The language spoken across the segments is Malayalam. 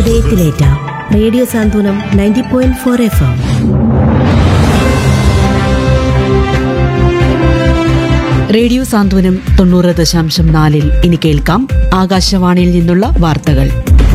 ഹൃദയത്തിലേറ്റ radio Santhwanam ninety point four F M radio Santhwanam തൊണ്ണൂറ് ദശാംശം നാലിൽ ഇനി കേൾക്കാം ആകാശവാണിയിൽ നിന്നുള്ള വാർത്തകൾ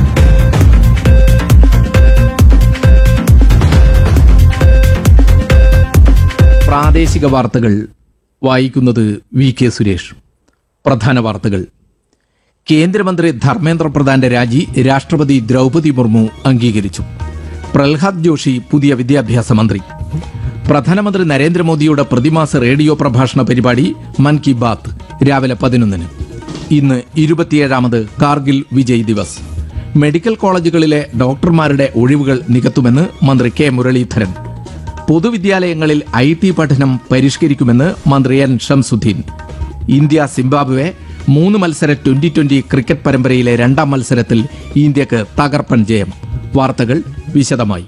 പ്രാദേശിക വാർത്തകൾ വായിക്കുന്നത് വി കെ സുരേഷ് പ്രധാന വാർത്തകൾ കേന്ദ്രമന്ത്രി ധർമ്മേന്ദ്ര പ്രധാന്റെ രാജി രാഷ്ട്രപതി ദ്രൗപതി മുർമു അംഗീകരിച്ചു പ്രഹ്ലാദ് ജോഷി പുതിയ വിദ്യാഭ്യാസ മന്ത്രി പ്രധാനമന്ത്രി നരേന്ദ്രമോദിയുടെ പ്രതിമാസ റേഡിയോ പ്രഭാഷണ പരിപാടി മൻ കി ബാത്ത് രാവിലെ പതിനൊന്നിന് ഇന്ന് ഇരുപത്തിയേഴാമത് കാർഗിൽ വിജയ് ദിവസ് മെഡിക്കൽ കോളേജുകളിലെ ഡോക്ടർമാരുടെ ഒഴിവുകൾ നികത്തുമെന്ന് മന്ത്രി കെ മുരളീധരൻ പൊതുവിദ്യാലയങ്ങളിൽ ഐ ടി പഠനം പരിഷ്കരിക്കുമെന്ന് മന്ത്രി എൻ ഷംസുദ്ദീൻ ഇന്ത്യ സിംബാബ്വെ മൂന്ന് മത്സര ട്വന്റി ട്വന്റി ക്രിക്കറ്റ് പരമ്പരയിലെ രണ്ടാം മത്സരത്തിൽ ഇന്ത്യക്ക് തകർപ്പൻ ജയം വാർത്തകൾ വിശദമായി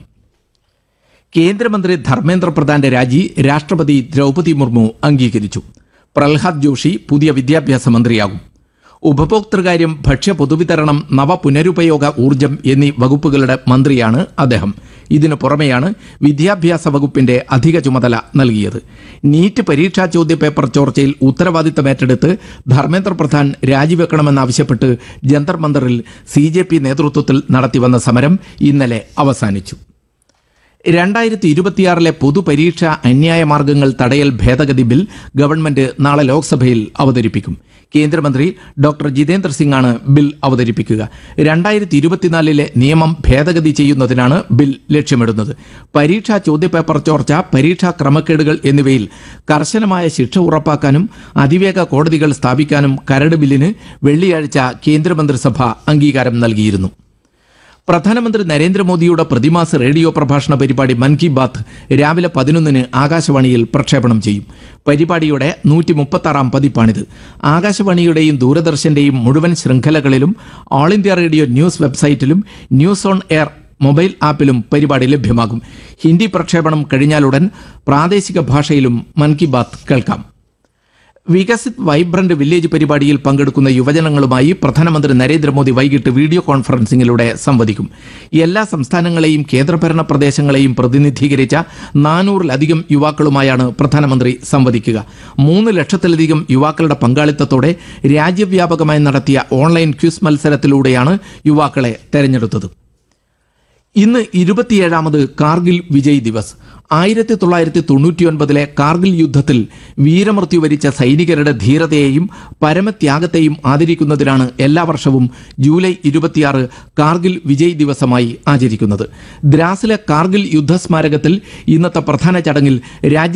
കേന്ദ്രമന്ത്രി ധർമ്മേന്ദ്ര പ്രധാന്റെ രാജി രാഷ്ട്രപതി ദ്രൗപതി മുർമു അംഗീകരിച്ചു പ്രഹ്ലാദ് ജോഷി പുതിയ വിദ്യാഭ്യാസ മന്ത്രിയാകും ഉപഭോക്തൃകാര്യം ഭക്ഷ്യ പൊതുവിതരണം നവ പുനരുപയോഗ ഊർജം എന്നീ വകുപ്പുകളുടെ മന്ത്രിയാണ് അദ്ദേഹം ഇതിനു പുറമെയാണ് വിദ്യാഭ്യാസ വകുപ്പിന്റെ അധിക ചുമതല നൽകിയത് നീറ്റ് പരീക്ഷാ ചോദ്യപേപ്പർ ചോർച്ചയിൽ ഉത്തരവാദിത്തമേറ്റെടുത്ത് ധർമ്മേന്ദ്ര പ്രധാൻ രാജിവെക്കണമെന്നാവശ്യപ്പെട്ട് ജന്തർ മന്ദറിൽ സി ജെ പി നേതൃത്വത്തിൽ നടത്തിവന്ന സമരം ഇന്നലെ അവസാനിച്ചു രണ്ടായിരത്തി ഇരുപത്തിയാറിലെ പൊതുപരീക്ഷ അന്യായ മാർഗങ്ങൾ തടയൽ ഭേദഗതി ബിൽ ഗവൺമെന്റ് നാളെ ലോക്സഭയിൽ അവതരിപ്പിക്കും കേന്ദ്രമന്ത്രി ഡോക്ടർ ജിതേന്ദ്ര സിംഗാണ് ബിൽ അവതരിപ്പിക്കുക രണ്ടായിരത്തി ഇരുപത്തിനാലിലെ നിയമം ഭേദഗതി ചെയ്യുന്നതിനാണ് ബിൽ ലക്ഷ്യമിടുന്നത് പരീക്ഷാ ചോദ്യപേപ്പർ ചോർച്ച പരീക്ഷാ ക്രമക്കേടുകൾ എന്നിവയിൽ കർശനമായ ശിക്ഷ ഉറപ്പാക്കാനും അതിവേഗ കോടതികൾ സ്ഥാപിക്കാനും കരട് ബില്ലിന് വെള്ളിയാഴ്ച കേന്ദ്രമന്ത്രിസഭ അംഗീകാരം നൽകിയിരുന്നു പ്രധാനമന്ത്രി നരേന്ദ്രമോദിയുടെ പ്രതിമാസ റേഡിയോ പ്രഭാഷണ പരിപാടി മൻ കി ബാത്ത് രാവിലെ പതിനൊന്നിന് ആകാശവാണിയിൽ പ്രക്ഷേപണം ചെയ്യും പരിപാടിയുടെ നൂറ്റി മുപ്പത്താറാം പതിപ്പാണിത് ആകാശവാണിയുടെയും ദൂരദർശന്റെയും മുഴുവൻ ശൃംഖലകളിലും ഓൾ ഇന്ത്യ റേഡിയോ ന്യൂസ് വെബ്സൈറ്റിലും ന്യൂസ് ഓൺ എയർ മൊബൈൽ ആപ്പിലും പരിപാടി ലഭ്യമാകും ഹിന്ദി പ്രക്ഷേപണം കഴിഞ്ഞാലുടൻ പ്രാദേശിക ഭാഷയിലും മൻ കി ബാത്ത് കേൾക്കാം വികസിത് വൈബ്രന്റ് വില്ലേജ് പരിപാടിയിൽ പങ്കെടുക്കുന്ന യുവജനങ്ങളുമായി പ്രധാനമന്ത്രി നരേന്ദ്രമോദി വൈകിട്ട് വീഡിയോ കോൺഫറൻസിംഗിലൂടെ സംവദിക്കും എല്ലാ സംസ്ഥാനങ്ങളെയും കേന്ദ്രഭരണ പ്രദേശങ്ങളെയും പ്രതിനിധീകരിച്ച നാനൂറിലധികം യുവാക്കളുമായാണ് പ്രധാനമന്ത്രി സംവദിക്കുക മൂന്ന് ലക്ഷത്തിലധികം യുവാക്കളുടെ പങ്കാളിത്തത്തോടെ രാജ്യവ്യാപകമായി നടത്തിയ ഓൺലൈൻ ക്വിസ് മത്സരത്തിലൂടെയാണ് യുവാക്കളെ തെരഞ്ഞെടുത്തത് ഇന്ന് ഇരുപത്തിയേഴാമത് കാർഗിൽ വിജയ് ദിവസ് ആയിരത്തി തൊള്ളായിരത്തി തൊണ്ണൂറ്റിയൊൻപതിലെ കാർഗിൽ യുദ്ധത്തിൽ വീരമൃത്യു വരിച്ച സൈനികരുടെ ധീരതയെയും പരമത്യാഗത്തെയും ആദരിക്കുന്നതിനാണ് എല്ലാ വർഷവും ജൂലൈ ഇരുപത്തിയാറ് കാർഗിൽ വിജയ് ദിവസമായി ആചരിക്കുന്നത് ദ്രാസിലെ കാർഗിൽ യുദ്ധസ്മാരകത്തിൽ ഇന്നത്തെ പ്രധാന ചടങ്ങിൽ രാജ്യ